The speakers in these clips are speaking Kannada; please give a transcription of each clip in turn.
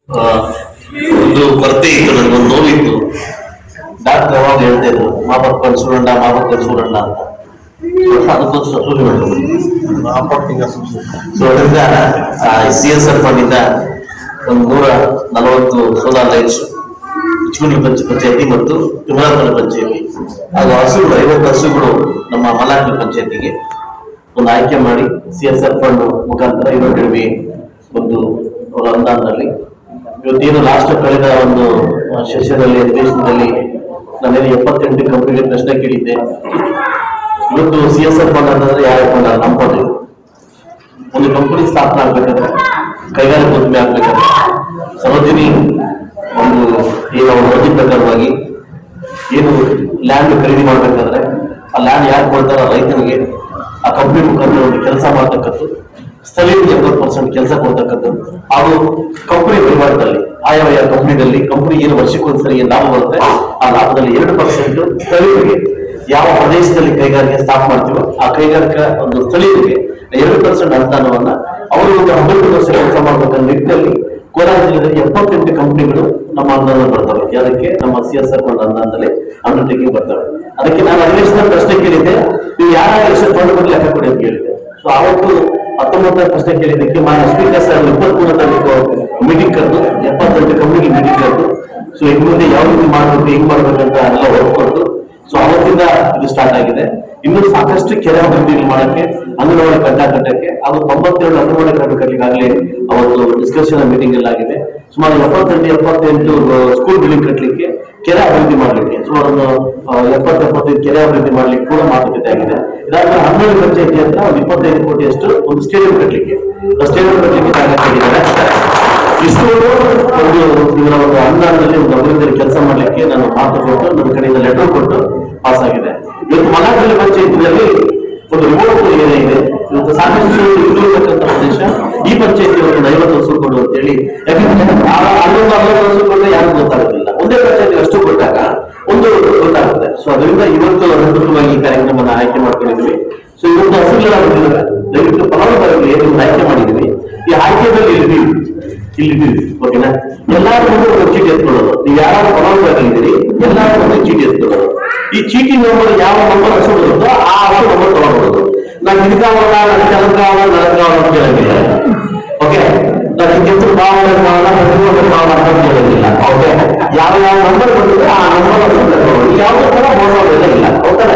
ಆ, ಒಂದು ಕೊರತೆ ಇತ್ತು ನನಗೊಂದು ನೋವಿತ್ತು ಡಾಕ್ಟರ್ ಯಾವಾಗ ಹೇಳ್ತಾ ಇದ್ರು ಮಾಪಕ್ಕನ್ ಸುರಂಡ ಮಾಪಕ್ಕನ್ ಸುರಂಡ ಅಂತ So, ಅದಕ್ಕೋಸ್ಕರ ಶುರು ಮಾಡಿದ್ರು ಸೊ ಅದರಿಂದ ಸಿ ಎಸ್ ಎಫ್ ಫಂಡಿಂದ ಒಂದು ನೂರ ನಲವತ್ತು ಸೋಲಾರ್ ಲೈಟ್ಸ್ ಚಿಗುಣಿ ಪಂಚ ಪಂಚಾಯತಿ ಮತ್ತು ತಿಮಲಾಪುರ ಪಂಚಾಯತಿ ಹಾಗೂ ಹಸುಗಳು ಐವತ್ತು ಹಸುಗಳು ನಮ್ಮ ಮಲಾಪುರ ಪಂಚಾಯತಿಗೆ ಒಂದು ಆಯ್ಕೆ ಮಾಡಿ ಸಿ ಎಸ್ ಎಫ್ ಫಂಡ್ ಮುಖಾಂತರ ಇರುವಂತೆ ಒಂದು ಅವರ ಅನುದಾನದಲ್ಲಿ ಇವತ್ತೇನು ಲಾಸ್ಟ್ ಕಳೆದ ಒಂದು ಸೆಷನಲ್ಲಿ ಅಧಿವೇಶನದಲ್ಲಿ ನಾನೇನು ಎಪ್ಪತ್ತೆಂಟು ಕಂಪನಿಗೆ ಪ್ರಶ್ನೆ ಕೇಳಿದ್ದೆ ಇವತ್ತು ಸಿ ಎಸ್ ಎಫ್ ಫಂಡ್ ಅಂತಂದ್ರೆ ಯಾವ ಫಂಡ್ ಅಲ್ಲ ನಮ್ಮ fund ಇದು. ಒಂದು ಕಂಪನಿ ಸ್ಥಾಪನೆ ಆಗ್ಬೇಕಾದ್ರೆ ಕೈಗಾರಿಕಾ ಉದ್ಯಮ ಆಗ್ಬೇಕಾದ್ರೆ ಸರೋಜಿನಿ ಒಂದು ಏನು ಅವ್ರ ವರದಿ ಪ್ರಕಾರವಾಗಿ ಏನು ಲ್ಯಾಂಡ್ ಖರೀದಿ ಮಾಡ್ಬೇಕಾದ್ರೆ ಆ ಲ್ಯಾಂಡ್ ಯಾರು ಕೊಡ್ತಾರ ರೈತನಿಗೆ ಆ ಕಂಪನಿ ಮುಖಾಂತರ ಒಂದು ಕೆಲಸ ಮಾಡ್ತಕ್ಕದ್ದು ಸ್ಥಳೀಯರಿಗೆ ಎಂಬತ್ತು ಪರ್ಸೆಂಟ್ ಕೆಲಸ ಕೊಡ್ತಕ್ಕದ್ದು ಹಾಗೂ ಕಂಪನಿ ವಹಿವಾಟದಲ್ಲಿ ಆಯಾ ಆಯಾ ಕಂಪನಿಗಳಲ್ಲಿ ಕಂಪನಿ ಏನು ವರ್ಷಕ್ಕೊಂದ್ಸರಿ ಏನು ಲಾಭ ಬರುತ್ತೆ ಆ ಲಾಭದಲ್ಲಿ ಎರಡು ಪರ್ಸೆಂಟ್ ಸ್ಥಳೀಯರಿಗೆ ಯಾವ ಪ್ರದೇಶದಲ್ಲಿ ಕೈಗಾರಿಕೆ ಸ್ಥಾಪ ಮಾಡ್ತೀವೋ ಆ ಕೈಗಾರಿಕಾ ಒಂದು ಸ್ಥಳೀಯರಿಗೆ ಎರಡು ಪರ್ಸೆಂಟ್ ಅನುದಾನವನ್ನ ಅವರು ಒಂದು ಹನ್ನೆರಡು ವರ್ಷ ಕೆಲಸ ಮಾಡಬೇಕನ್ನೋ ನಿಟ್ಟಿನಲ್ಲಿ ಕೋಲಾರ ಜಿಲ್ಲೆಯಲ್ಲಿ ಎಪ್ಪತ್ತೆಂಟು ಕಂಪನಿಗಳು ನಮ್ಮ ಅನುದಾನ ಬರ್ತವೆ ಅದಕ್ಕೆ ನಮ್ಮ ಸಿ ಎಸ್ ಎಫ್ ಫಂಡ್ ಅನುದಾನದಲ್ಲಿ ಅಂಡರ್ಟೇಕಿಂಗ್ ಬರ್ತವೆ ಅದಕ್ಕೆ ನಾನು ಅಧಿವೇಶನ ಪ್ರಶ್ನೆ ಕೇಳಿದ್ದೆ ನೀವು ಯಾರ ಎಲೆಕ್ಷನ್ ಫಂಡ್ ಬಗ್ಗೆ ಲೆಕ್ಕ ಕೊಡಿ ಅಂತ ಕೇಳಿದೆ ಸೊ ಅವತ್ತು ಹತ್ತೊಂಬತ್ತರ ಪ್ರಶ್ನೆ ಕೇಳಿದ್ದಕ್ಕೆ ಮಾನ್ಯ ಸ್ಪೀಕರ್ ಸರ್ ಇಪ್ಪತ್ಮೂರನೇ ತಾರೀಕು ಮೀಟಿಂಗ್ ಕರೆದು ಎಪ್ಪತ್ತೆಂಟು ಕಂಪನಿಗೆ ಮೀಟಿಂಗ್ ಕರೆದು ಸೊ ಇನ್ನು ಮುಂದೆ ಯಾವ ರೀತಿ ಮಾಡ್ಬೇಕು ಹೆಂಗ್ ಮಾಡ್ಬೇಕಂತ ಎಲ್ಲ ಹೊರಕೊಟ್ಟು ಸೊ ಅವತ್ತಿಂದ ಇದು ಸ್ಟಾರ್ಟ್ ಆಗಿದೆ ಇನ್ನು ಸಾಕಷ್ಟು ಕೆರೆ ಅಭಿವೃದ್ಧಿ ಮಾಡಕ್ಕೆ ಅಂಗನವಾಡಿ ಕಟ್ಟ ಕಟ್ಟಕ್ಕೆ ಹಾಗೂ ತೊಂಬತ್ತೆರಡು ಅಂಗನವಾಡಿ ಕಟ್ಟ ಕಟ್ಟಲಿಕ್ಕಾಗಲೇ ಅವತ್ತು ಡಿಸ್ಕಷನ್ ಮೀಟಿಂಗ್ ಎಲ್ಲ ಆಗಿದೆ ಸುಮಾರು ಎಪ್ಪತ್ತೆಂಟು ಎಪ್ಪತ್ತೆಂಟು ಸ್ಕೂಲ್ ಬಿಲ್ಡಿಂಗ್ ಕಟ್ಟಲಿಕ್ಕೆ ಕೆರೆ ಅಭಿವೃದ್ಧಿ ಮಾಡಲಿಕ್ಕೆ ಸುಮಾರು ಒಂದು ಆ, ಎಪ್ಪತ್ತು ಎಪ್ಪತ್ತೈದು ಕೆರೆ ಅಭಿವೃದ್ಧಿ ಮಾಡ್ಲಿಕ್ಕೆ ಕೂಡ ಮಾತುಕತೆ ಆಗಿದೆ ಇದಾದ್ಮೇಲೆ ಹನ್ನೆರಡು ಪಂಚಾಯತಿ ಅಂತ ಒಂದು ಇಪ್ಪತ್ತೈದು ಕೋಟಿಯಷ್ಟು ಒಂದು ಸ್ಟೇಡಿಯಂ ಕಟ್ಟಲಿಕ್ಕೆ ಸ್ಟೇಡಿಯಂ ಕಟ್ಟಲಿಕ್ಕೆ ಜಾಗ ಕೇಳಿದ್ದಾರೆ ಇಷ್ಟು ಒಂದು ಇವರ ಒಂದು ಅನುದಾನದಲ್ಲಿ ಒಂದು ಅಭಿವೃದ್ಧಿ ಕೆಲಸ ಮಾಡ್ಲಿಕ್ಕೆ ನಾನು ಮಾತು ಕೊಟ್ಟು ನನ್ನ ಕಡೆಯಿಂದ ಲೆಟರ್ ಕೊಟ್ಟು ಪಾಸ್ ಆಗಿದೆ ಇವತ್ತು ಮಲಾಪಲ್ಲಿ ಪಂಚಾಯತಿನಲ್ಲಿ ಒಂದು ರಿಮೋಟ್ ಏರಿಯಾ ಇದೆ ಇವತ್ತು ಸಾಕಷ್ಟು ಇಲ್ಲಿರ್ತಕ್ಕಂಥ ಪ್ರದೇಶ ಈ ಪಂಚಾಯತಿ ಒಂದು ಐವತ್ತು ವರ್ಷ ಕೊಡು ಅಂತೇಳಿ ಯಾಕಂದ್ರೆ ಆ ಅಲ್ಲೊಂದು ಅರವತ್ತು ವರ್ಷ ಕೊಟ್ಟರೆ ಯಾರಿಗೂ ಗೊತ್ತಾಗೋದಿಲ್ಲ ಒಂದೇ ಪಂಚಾಯತಿ ಅಷ್ಟು ಕೊಟ್ಟಾಗ ಒಂದು ಗೊತ್ತಾಗುತ್ತೆ ಸೊ ಅದರಿಂದ ಇವತ್ತು ಅಧಿಕೃತವಾಗಿ ಈ ಕಾರ್ಯಕ್ರಮನ ಆಯ್ಕೆ ಮಾಡ್ಕೊಂಡಿದ್ವಿ ಸೊ ಇವತ್ತು ಹಸುಗಳ ಬಂದಿದ್ದಾರೆ ದಯವಿಟ್ಟು ಫಲಾನುಭವಿಗಳಿಗೆ ನೀವು ಆಯ್ಕೆ ಮಾಡಿದ್ವಿ ಈ ಆಯ್ಕೆದಲ್ಲಿ ಇಲ್ಲಿ ಇಲ್ಲಿ ಓಕೆನಾ ಎಲ್ಲಾರು ಮುಂದೆ ಒಂದು ಚೀಟಿ ಎತ್ಕೊಳ್ಳೋದು ನೀವು ಯಾರು ಫಲಾನುಭವಿಗಳಿದ್ದೀರಿ ಎಲ್ಲಾರು ಒಂದು ಚೀಟಿ ಎತ್ಕೊಳ್ಳೋದು ಈ ಚೀಟಿ ನಂಬರ್ ಯಾವ ನಂಬರ್ ಹಸು ಬರುತ್ತೋ ಆ ಹಸು ನಂಬರ್ ತಗೊಂಡ್ಬರೋದು ನಾನು ಇದಕ್ಕಾವಲ್ಲ ನನಗೆ ಅದಕ್ಕಾವಲ್ಲ ನನಗಾವಲ್ಲ ಅಂತ ಕೇಳಂಗಿಲ್ಲ ಓಕೆ ನಾನು ಇದಕ್ಕೆ ಕಾವಲ್ಲ ಕಾವಲ್ಲ ಪ್ರತಿಯೊಂದು ಕಾವಲ್ಲ ಅಂತ ಕೇಳಂಗಿಲ್ಲ ಓಕೆ ಯಾವ ಯಾವ ನಂಬರ್ ಬಂದಿದೆ ಆ ನಂಬರ್ ತಗೊಂಡು ಯಾವುದೇ ತರ ಮೋಸ ಇಲ್ಲ ಓಕೆ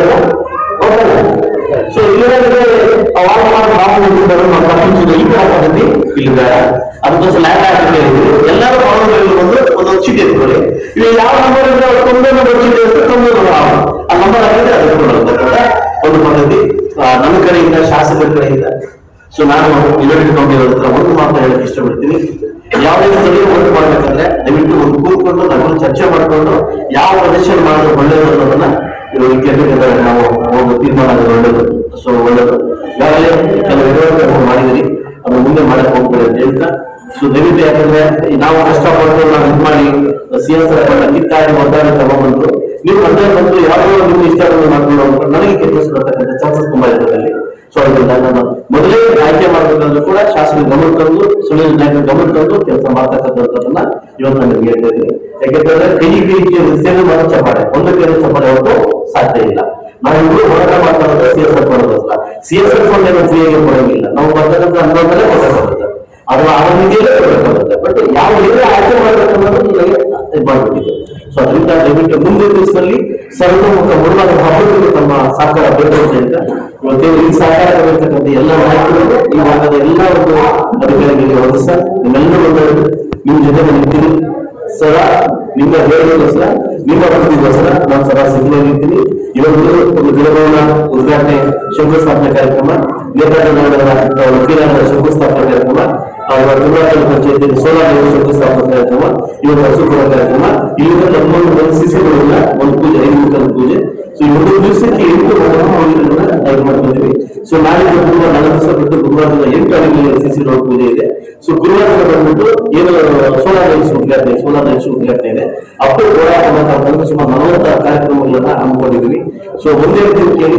ಓಕೆ ಸೊ ಇಲ್ಲಿವರೆಗೆ ಅವಾಗ ಭಾಗವಹಿಸಿದ್ದರು ನಾವು ತಪ್ಪಿಸಿದ ಈ ತರ ಪದ್ಧತಿ ಇಲ್ಲಿ ಬೇಡ ಅದಕ್ಕೋಸ್ಕರ ಲ್ಯಾಂಡ್ ಆಗಿ ಎಲ್ಲರೂ ಫಾಲೋವರ್ಗಳು ಬಂದು ಒಂದೊಂದು ಚೀಟಿ ಎತ್ಕೊಳ್ಳಿ ಇವು ಯಾವ ನಂಬರ್ ಇದ್ರೆ ಅವ್ರು ತೊಂಬತ್ತು ನಂಬರ್ ಚೀಟಿ ಇರುತ್ತೆ ತೊಂಬತ್ತು ಆ ನಂಬರ್ ಆಗಿದ್ರೆ ಅದಕ್ಕೆ ಕೊಡೋದಕ್ಕಂತ ಒಂದು ಪದ್ಧತಿ ಆ, ನನ್ನ ಕಡೆಯಿಂದ ಶಾಸಕರ ಕಡೆಯಿಂದ ಸೊ ನಾನು ಯುನೈಟೆಡ್ ಕಂಪನಿ ಹತ್ರ ಒಂದು ಮಾತ್ರ ಹೇಳಕ್ ಇಷ್ಟಪಡ್ತೀನಿ ಯಾವುದೇ ಸ್ಥಳೀಯ ವರ್ಕ್ ಮಾಡ್ಬೇಕಂದ್ರೆ ದಯವಿಟ್ಟು ಒಂದು ಕೂತ್ಕೊಂಡು ನಾವು ಚರ್ಚೆ ಮಾಡ್ಕೊಂಡು ಯಾವ ಪ್ರದೇಶ ಮಾಡೋದು ಒಳ್ಳೇದು ಅನ್ನೋದನ್ನ ಇವರು ಕೇಂದ್ರಕ್ಕೆ ನಾವು ಒಂದು ತೀರ್ಮಾನ ಆಗೋದು ಒಳ್ಳೇದು ಸೊ ಒಳ್ಳೇದು ಈಗಾಗಲೇ ಕೆಲವು ವಿರೋಧ ಮಾಡಿದಿರಿ ಅದು ಮುಂದೆ ಮಾಡಕ್ ಹೋಗ್ಬೇಡಿ ಅಂತ ಹೇಳ್ತಾ ಸೊ ದಯವಿಟ್ಟು ಯಾಕಂದ್ರೆ ಈ ನಾವು ಕಷ್ಟಪಟ್ಟು ನಾವು ಇದು ಮಾಡಿ ಸಿ ಎಸ್ ಕಿತ್ತಾಡಿ ಒದ್ದಾಡಿ ತಗೊಂಡ್ಬಂದು ನೀವು ಮಧ್ಯ ಬಂದು ಯಾವುದೋ ನಿಮ್ಗೆ ಇಷ್ಟ ಬಂದು ಮಾಡ್ಕೊಂಡು ಹೋಗ್ಬಿಟ್ಟು ನನಗೆ ಕೆಲ್ಸ ಬರ್ತಕ್ಕಂಥ ಚಾನ್ಸಸ್ ತುಂಬಾ ಇರ್ತದೆ ಅಲ್ಲಿ ಸೊ ಅದರಿಂದ ನಾನು ಮೊದಲೇ ಆಯ್ಕೆ ಮಾಡಬೇಕಂದ್ರೂ ಕೂಡ ಶಾಸಕ ಗಮನ ತಂದು ಸುಳಿದ ನಾಯಕ ಗಮನ ತಂದು ಕೆಲಸ ಮಾಡ್ತಕ್ಕಂಥದ್ದನ್ನ ಇವತ್ತು ನಾನು ನಿಮ್ಗೆ ಹೇಳ್ತಾ ಇದ್ದೀನಿ ಯಾಕೆಂತಂದ್ರೆ ಕೈ ಕೈ ಸೇವೆ ಮಾಡೋ ಚಪಾಡೆ ಒಂದು ಕೈ ಚಪಾಡೆ ಹೊರತು ಸಾಧ್ಯ ಇಲ್ಲ ನಾವಿಬ್ರು ಹೋರಾಟ ಮಾಡ್ತಾ ಇರೋದು ಸಿ ಎಸ್ ಎಫ್ ಮಾಡೋದಲ್ಲ ಸಿ ಎಸ್ ಎಫ್ ಫಂಡ್ ಏನು ಫ್ರೀಯಾಗಿ ಕೊಡಂಗಿಲ್ಲ ನಾವು ಬರ್ತಕ್ಕಂಥ ಅನುಭವದಲ್ಲೇ ಕೊಡಬೇಕಾಗುತ್ತೆ ಅದು ಆ ರೀತಿಯಲ್ಲೇ ಕೊಡಬೇಕಾಗುತ್ತೆ ಬಟ್ ಯಾವ ರೀತಿ ಆಯ್ಕೆ ಮಾಡಬೇಕನ್ನೋದು ನಿಮಗೆ ಇದು ಮಾಡ್ಬಿಟ್ಟಿದೆ ಸೊ ಅದರಿಂದ ದಯವಿಟ್ಟು ಮುಂದಿನ ದಿವಸದಲ್ಲಿ ಸರ್ವಮುಖ ಮುರುಳಾದ ಹಬ್ಬಗಳಿಗೆ ತಮ್ಮ ಸಹಕಾರ ಬೇಕು ಅಂತ ಹೇಳ್ತಾ ಇವತ್ತೇನು ಈ ಸಹಕಾರ ಕೊಡಿರ್ತಕ್ಕಂಥ ಎಲ್ಲ ನಾಯಕರು ಈ ಭಾಗದ ಎಲ್ಲ ಒಂದು ಅಧಿಕಾರಿಗಳಿಗೆ ಒಂದು ಸರ್ ನಿಮ್ಮೆಲ್ಲರೂ ಒಂದು ನಿಮ್ಮ ಜೊತೆ ನಿಂತೀನಿ ಸದಾ ನಿಮ್ಮ ಹೇಳೋದಕ್ಕೋಸ್ಕರ ನಿಮ್ಮ ಅಭಿವೃದ್ಧಿಗೋಸ್ಕರ ನಾನು ಸದಾ ಸಿದ್ಧವಾಗಿರ್ತೀನಿ ಇವತ್ತು ಒಂದು ಗಿಡಭವನ ಉದ್ಘಾಟನೆ ಶಂಕುಸ್ಥಾಪನೆ ಕಾರ್ಯಕ್ರಮ ನೇತಾಜನಗರದ ವಕೀಲರ ಶಂಕುಸ್ಥಾಪನೆ ಕಾರ್ಯಕ್ರಮ ಆ, ಇವತ್ತು ದುರ್ಗಾಪುರ ಪಂಚಾಯತಿ ಸೋಲಾರ್ ಶಂಕುಸ್ಥಾಪನೆ ಕಾರ್ಯಕ್ರಮ ಇವತ್ತು ಹಸುಕುಳ ಕಾರ್ಯಕ್ರಮ ಇಲ್ಲಿಂದ ನಮ್ಮೊಂದು ಒಂದು ಸಿಸಿಗಳಿಲ್ಲ ಒಂದು ಪೂಜೆ ಐದು ಮುಖದ ಪೂಜೆ ಸೊ ಈ ಒಂದು ದಿವಸಕ್ಕೆ ಎಂಟು ಹೋಗಿರೋದನ್ನ ಆಯ್ಕೆ ಮಾಡ್ಕೊಂಡಿದ್ವಿ ಸೊ ನಾಳೆ ಗುರುವಾರ ನಾಲ್ಕು ದಿವಸ ಬಿಟ್ಟು ಗುರುವಾರದ ಎಂಟು ಅಡಿಗೆ ಸಿಸಿ ರೋಡ್ ಪೂಜೆ ಇದೆ ಸೊ ಗುರುವಾರ ಬಂದ್ಬಿಟ್ಟು ಏನು ಸೋಲಾರ್ ಲೈಟ್ಸ್ ಉದ್ಘಾಟನೆ ಸೋಲಾರ್ ಲೈಟ್ಸ್ ಉದ್ಘಾಟನೆ ಇದೆ ಅಪ್ಪು ಹೋರಾಟ ಸುಮಾರು ನಲವತ್ತ ಕಾರ್ಯಕ್ರಮಗಳನ್ನ ಹಮ್ಮಿಕೊಂಡಿದ್ವಿ ಸೊ ಒಂದೇ ರೀತಿ ಕೇಳಿ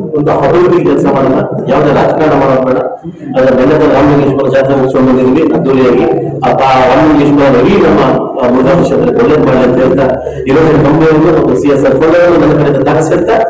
ಒಂದು ಅಭಿವೃದ್ಧಿ ಕೆಲಸ ಮಾಡಲ್ಲ ಯಾವುದೇ ರಾಜಕಾರಣ ಮಾಡೋದು ಬೇಡ ಅದರ ಬೆಲ್ಲದ ರಾಮಲಿಂಗೇಶ್ವರ ಜಾತ್ರೆ ಮುಗಿಸ್ಕೊಂಡು ಬಂದಿದ್ವಿ ಅದ್ದೂರಿಯಾಗಿ ಆ ತಾ- ರಾಮಲಿಂಗೇಶ್ವರ ರವಿ ನಮ್ಮ ಆ, ಮುರುಘಾ ಕ್ಷೇತ್ರಕ್ಕೆ ಒಳ್ಳೇದು ಮಾಡಲಿ ಅಂತ ಹೇಳ್ತಾ ಇರೋದ್ರ ಕಂಬೆಯನ್ನು ಮತ್ತು ಸಿ ಎಸ್ ಆರ್ ಕೊಳ್ಳವನ್ನು ನನ್ನ ಕಡೆಯಿಂದ ತರಿಸಿರ್ತಾ